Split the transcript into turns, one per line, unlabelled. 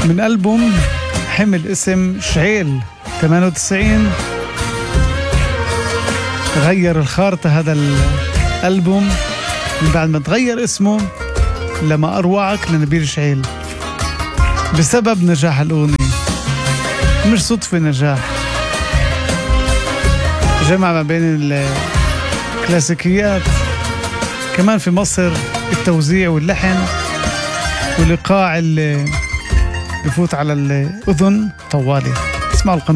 من ألبوم حمل اسم شعيل 98 غير الخارطة هذا الألبوم من بعد ما تغير اسمه لما أروعك لنبيل شعيل بسبب نجاح الأغنية مش صدفة نجاح جمع ما بين الكلاسيكيات كمان في مصر التوزيع واللحن والإيقاع اللي بفوت على الأذن طوالي اسمعوا القناة